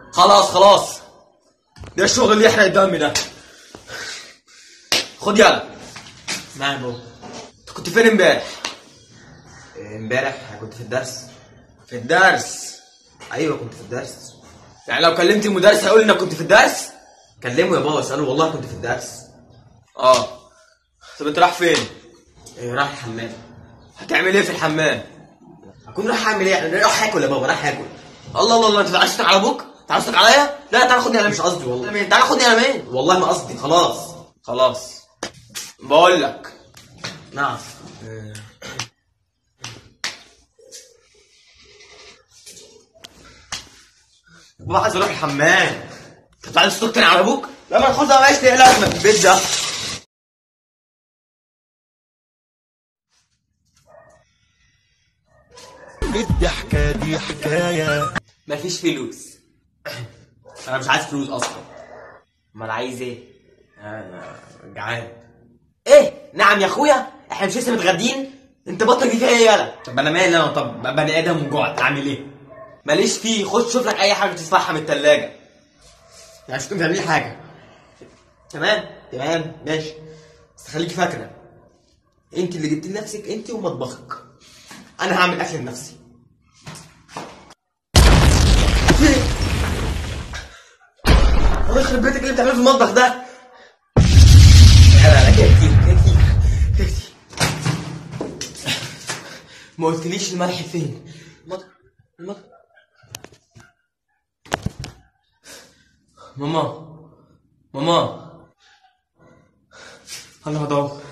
خلاص خلاص ده الشغل اللي يحرق الدم ده خد يلا نعم بابا انت كنت فين امبارح امبارح كنت في الدرس في الدرس ايوه كنت في الدرس يعني لو كلمت المدرس هيقول انك كنت في الدرس كلمه يا بابا اساله والله كنت في الدرس اه طب انت رايح فين إيه، راح الحمام هتعمل ايه في الحمام اكون رايح اعمل ايه يعني رايح اكل يا بابا رايح اكل الله الله الله انت عايز تشتغل على ابوك انت عايز تشتغل عليا لا تعالى خدني انا مش قصدي والله. مين تعالى خدني انا مين والله ما قصدي خلاص خلاص بقول لك نعم بابا عايز اروح الحمام انت عايز تستكتر على ابوك لا ما تاخدها بقاش ليه لازمه في البيت ده بدي حكاية دي حكاية مفيش فلوس انا مش عايز فلوس اصلا امال عايز ايه انا جعان ايه نعم يا اخويا احنا مش لسه متغدين انت بطل دي فيها ايه يالا طب انا مالي انا طب بني ادم وجوعت اعمل ايه؟ ماليش فيه خش شوف لك اي حاجه تدفعها من التلاجة يعني مش بتعملي حاجه تمام تمام ماشي بس خليكي فاكره انت اللي جبتي لنفسك انت ومطبخك انا هعمل اكل لنفسي الله يخرب بيتك اللي بتعمله في المطبخ ده لا لا لا كده كتير كده كتير كده كتير. ما قلتليش الملح فين المطبخ المطبخ ماما ماما انا هدور